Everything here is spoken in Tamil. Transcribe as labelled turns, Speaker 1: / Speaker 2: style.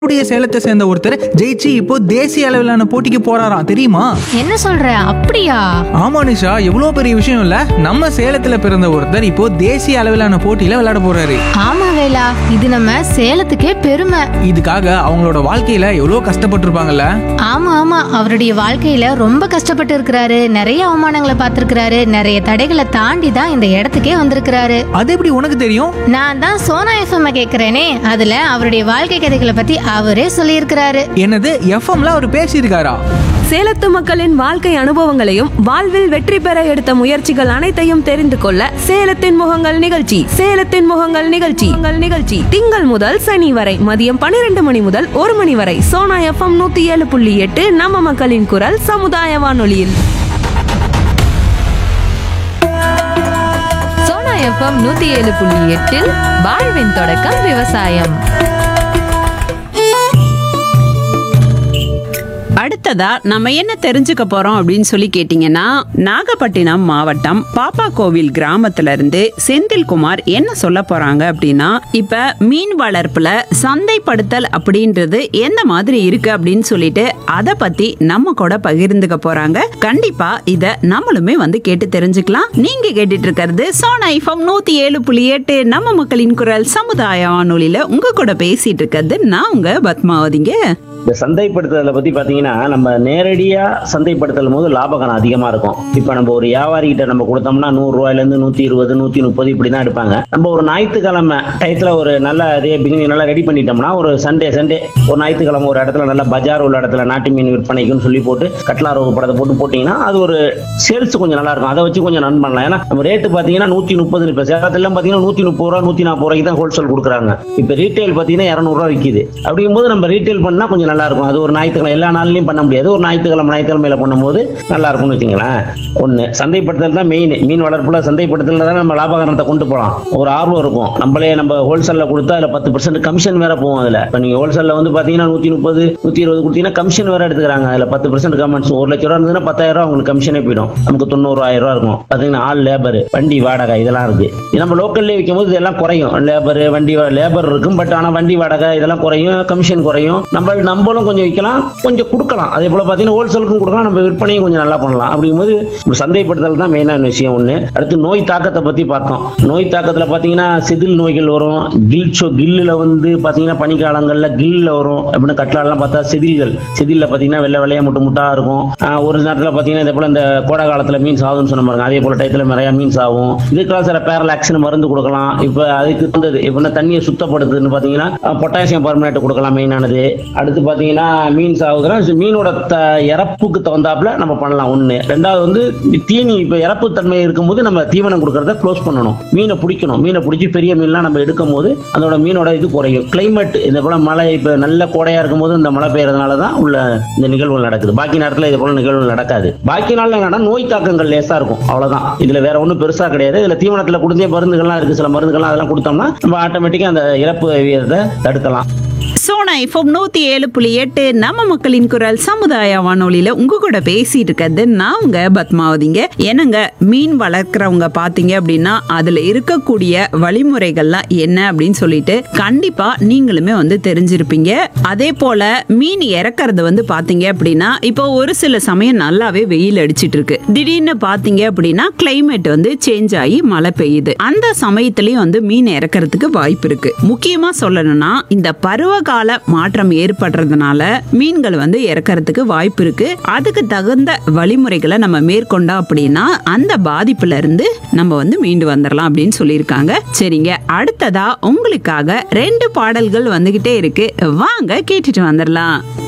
Speaker 1: நம்முடைய சேலத்தை சேர்ந்த ஒருத்தர் ஜெயிச்சு இப்போ தேசிய அளவிலான போட்டிக்கு போறாராம் தெரியுமா
Speaker 2: என்ன சொல்ற அப்படியா
Speaker 1: ஆமா நிஷா எவ்வளோ பெரிய விஷயம் இல்ல நம்ம சேலத்துல பிறந்த ஒருத்தர் இப்போ தேசிய அளவிலான போட்டியில விளையாட போறாரு
Speaker 2: ஆமா வேலா இது நம்ம சேலத்துக்கே பெருமை
Speaker 1: இதுக்காக அவங்களோட வாழ்க்கையில எவ்வளோ கஷ்டப்பட்டிருப்பாங்கல்ல
Speaker 2: ஆமா ஆமா அவருடைய வாழ்க்கையில ரொம்ப கஷ்டப்பட்டு இருக்கிறாரு நிறைய அவமானங்களை பார்த்திருக்கிறாரு நிறைய தடைகளை தாண்டி தான் இந்த இடத்துக்கே வந்திருக்கிறாரு
Speaker 1: அது எப்படி உனக்கு தெரியும்
Speaker 2: நான் தான் சோனா எஃப்எம் கேக்குறேனே அதுல அவருடைய வாழ்க்கை கதைகளை பத்தி அவரே சொல்லியிருக்கிறாரு
Speaker 1: என்னது எஃப்எம்ல அவர் பேசியிருக்காரா
Speaker 3: சேலத்து மக்களின் வாழ்க்கை அனுபவங்களையும் வாழ்வில் வெற்றி பெற எடுத்த முயற்சிகள் அனைத்தையும் தெரிந்து கொள்ள சேலத்தின் முகங்கள் நிகழ்ச்சி சேலத்தின் முகங்கள் நிகழ்ச்சி உங்கள் நிகழ்ச்சி திங்கள் முதல் சனி வரை மதியம் பன்னிரண்டு மணி முதல் ஒரு மணி வரை சோனா எஃப்எம் நூத்தி ஏழு புள்ளி எட்டு நம்ம மக்களின் குரல் சமுதாய வானொலியில்
Speaker 4: சோனா எஃப்எம் நூத்தி ஏழு புள்ளி எட்டில் வாழ்வின் தொடக்கம் விவசாயம்
Speaker 5: அடுத்ததா நம்ம என்ன தெரிஞ்சுக்க போறோம் அப்படின்னு சொல்லி கேட்டீங்கன்னா நாகப்பட்டினம் மாவட்டம் பாப்பா கோவில் கிராமத்துல இருந்து செந்தில்குமார் என்ன சொல்ல போறாங்க அப்படின்னா இப்ப மீன் வளர்ப்புல சந்தைப்படுத்தல் அப்படின்றது எந்த மாதிரி இருக்கு அப்படின்னு சொல்லிட்டு அதை பத்தி நம்ம கூட பகிர்ந்துக்க போறாங்க கண்டிப்பா இத நம்மளுமே வந்து கேட்டு தெரிஞ்சுக்கலாம் நீங்க கேட்டுட்டு இருக்கிறது சோனா ஐஃபம் நூத்தி ஏழு புள்ளி எட்டு நம்ம மக்களின் குரல் சமுதாய வானொலியில உங்க கூட பேசிட்டு இருக்கிறது நான் உங்க பத்மாவதிங்க
Speaker 6: இந்த சந்தைப்படுத்துதலை பத்தி பாத்தீங்கன்னா நம்ம நேரடியா சந்தைப்படுத்தலும் போது லாபகரம் அதிகமா இருக்கும் இப்ப நம்ம ஒரு வியாபாரி கிட்ட நம்ம கொடுத்தோம்னா நூறு ரூபாயில இருந்து நூத்தி இருபது நூத்தி முப்பது இப்படி தான் எடுப்பாங்க நம்ம ஒரு ஞாயிற்றுக்கிழமை டயத்துல ஒரு நல்ல அதே பிகினிங் நல்லா ரெடி பண்ணிட்டோம்னா ஒரு சண்டே சண்டே ஒரு ஞாயிற்றுக்கிழமை ஒரு இடத்துல நல்ல பஜார் உள்ள இடத்துல நாட்டு மீன் விற்பனைக்குன்னு சொல்லி போட்டு கட்லா ரோகு படத்தை போட்டு போட்டீங்கன்னா அது ஒரு சேல்ஸ் கொஞ்சம் நல்லா இருக்கும் அதை வச்சு கொஞ்சம் ரன் பண்ணலாம் ஏன்னா நம்ம ரேட்டு பாத்தீங்கன்னா நூத்தி முப்பது இப்ப சேலத்துல பாத்தீங்கன்னா நூத்தி முப்பது ரூபா நூத்தி நாற்பது ரூபாய்க்கு தான் ஹோல்சேல் கொடுக்குறாங்க இப்ப ரீட்டைல் பாத்தீங்கன்னா இரநூறுவா விக்குது அப்படிங்கும்போது நம்ம ரீட்டைல் பண்ணா கொஞ்சம் நல்லா இருக்கும் அது ஒரு ஞாயிற்றுக்கிழமை எல்லா நாள்லயும் பண்ண முடியாது ஒரு ஞாயிற்றுக்கிழமை ஞாயிற்றுக்கிழமையில பண்ணும்போது நல்லா இருக்கும்னு வச்சுங்களேன் ஒண்ணு சந்தைப்படுத்தல் தான் மெயின் மீன் வளர்ப்புல சந்தைப்படுத்தல் தான் நம்ம லாபகரத்தை கொண்டு போகலாம் ஒரு ஆர்வம் இருக்கும் நம்மளே நம்ம ஹோல்சேல்ல கொடுத்தா அதுல பத்து பர்சன்ட் கமிஷன் வேற போகும் அதுல இப்ப நீங்க ஹோல்சேல்ல வந்து பாத்தீங்கன்னா நூத்தி முப்பது நூத்தி இருபது கொடுத்தீங்கன்னா கமிஷன் வேற எடுத்துக்கிறாங்க அதுல பத்து பர்சன்ட் கமெண்ட்ஸ் ஒரு லட்ச ரூபா இருந்ததுன்னா பத்தாயிரம் ரூபா உங்களுக்கு கமிஷனே போயிடும் நமக்கு தொண்ணூறு ஆயிரம் ரூபா இருக்கும் பாத்தீங்கன்னா ஆள் லேபர் வண்டி வாடகை இதெல்லாம் இருக்கு இது நம்ம லோக்கல்லே விற்கும் போது இதெல்லாம் குறையும் லேபர் வண்டி லேபர் இருக்கும் பட் ஆனா வண்டி வாடகை இதெல்லாம் குறையும் கமிஷன் குறையும் நம்ம நம்மளும் கொஞ்சம் விற்கலாம் கொஞ்சம் கொடுக்கலாம் அதே போல பாத்தீங்கன்னா ஹோல்சேலுக்கும் கொடுக்கலாம் நம்ம விற்பனையும் கொஞ்சம் நல்லா பண்ணலாம் அப்படிங்கும்போது ஒரு சந்தைப்படுத்தல் தான் மெயினான விஷயம் ஒண்ணு அடுத்து நோய் தாக்கத்தை பத்தி பார்த்தோம் நோய் தாக்கத்துல பாத்தீங்கன்னா செதில் நோய்கள் வரும் கில் சோ கில்லுல வந்து பாத்தீங்கன்னா பனிக்காலங்கள்ல கில்ல வரும் அப்படின்னு கட்டலாம் பார்த்தா செதில்கள் செதில்ல பாத்தீங்கன்னா வெள்ளை வெள்ளையா முட்டு முட்டா இருக்கும் ஆஹ் ஒரு நேரத்துல பாத்தீங்கன்னா இதே போல இந்த கோடை காலத்துல மீன் சாகுதுன்னு சொன்ன பாருங்க அதே போல டயத்துல நிறைய மீன் சாகும் இதுக்கெல்லாம் சில பேரலாக்ஸ்னு மருந்து கொடுக்கலாம் இப்ப அதுக்கு தகுந்தது இப்ப தண்ணியை சுத்தப்படுத்துன்னு பாத்தீங்கன்னா பொட்டாசியம் பர்மனேட் கொடுக்கலாம் மெயினானது அடுத்து பாத்தீங்கன்னா மீன் சாகுதுன்னா இது மீனோட த இறப்புக்கு தகுந்தாப்புல நம்ம பண்ணலாம் ஒண்ணு ரெண்டாவது வந்து தீனி இப்ப இறப்பு தன்மை இருக்கும்போது நம்ம தீவனம் கொடுக்கறத க்ளோஸ் பண்ணணும் மீனை பிடிக்கணும் மீனை பிடிச்சி பெரிய மீன்லாம் நம்ம எடுக்கும் போது அதோட மீனோட இது குறையும் கிளைமேட் இந்த போல மழை இப்ப நல்ல கோடையா இருக்கும்போது இந்த மழை பெய்யறதுனால தான் உள்ள இந்த நிகழ்வுகள் நடக்குது பாக்கி நேரத்துல இது போல நிகழ்வுகள் நடக்காது பாக்கி நாள்ல என்னன்னா நோய் தாக்கங்கள் லேசா இருக்கும் அவ்வளவுதான் இதுல வேற ஒண்ணும் பெருசா கிடையாது இதுல தீவனத்துல கொடுத்தே மருந்துகள்லாம் இருக்கு சில மருந்துகள்லாம் அதெல்லாம் கொடுத்தோம்னா நம்ம ஆட்டோமேட்டிக்கா அந்த இறப்பு வீதத்தை தடுக்கலாம்
Speaker 5: சோனா எஃப்எம் நூத்தி ஏழு புள்ளி எட்டு நம்ம மக்களின் குரல் சமுதாய வானொலியில உங்க கூட பேசிட்டு இருக்கிறது நான் உங்க பத்மாவதிங்க என்னங்க மீன் வளர்க்குறவங்க பாத்தீங்க அப்படின்னா அதுல இருக்கக்கூடிய வழிமுறைகள்லாம் என்ன அப்படின்னு சொல்லிட்டு கண்டிப்பா நீங்களுமே வந்து தெரிஞ்சிருப்பீங்க அதே போல மீன் இறக்கறது வந்து பாத்தீங்க அப்படின்னா இப்போ ஒரு சில சமயம் நல்லாவே வெயில் அடிச்சிட்டு இருக்கு திடீர்னு பாத்தீங்க அப்படின்னா கிளைமேட் வந்து சேஞ்ச் ஆகி மழை பெய்யுது அந்த சமயத்திலயும் வந்து மீன் இறக்கறதுக்கு வாய்ப்பு இருக்கு முக்கியமா சொல்லணும்னா இந்த பருவகால மாற்றம் ஏற்படுறதுனால மீன்கள் வந்து இறக்கறதுக்கு வாய்ப்பு இருக்கு அதுக்கு தகுந்த வழிமுறைகளை நம்ம மேற்கொண்டோம் அப்படின்னா அந்த பாதிப்புல இருந்து நம்ம வந்து மீண்டு வந்துடலாம் அப்படின்னு சொல்லியிருக்காங்க சரிங்க அடுத்ததா உங்களுக்காக ரெண்டு பாடல்கள் வந்துகிட்டே இருக்கு வாங்க கேட்டுட்டு வந்துடலாம்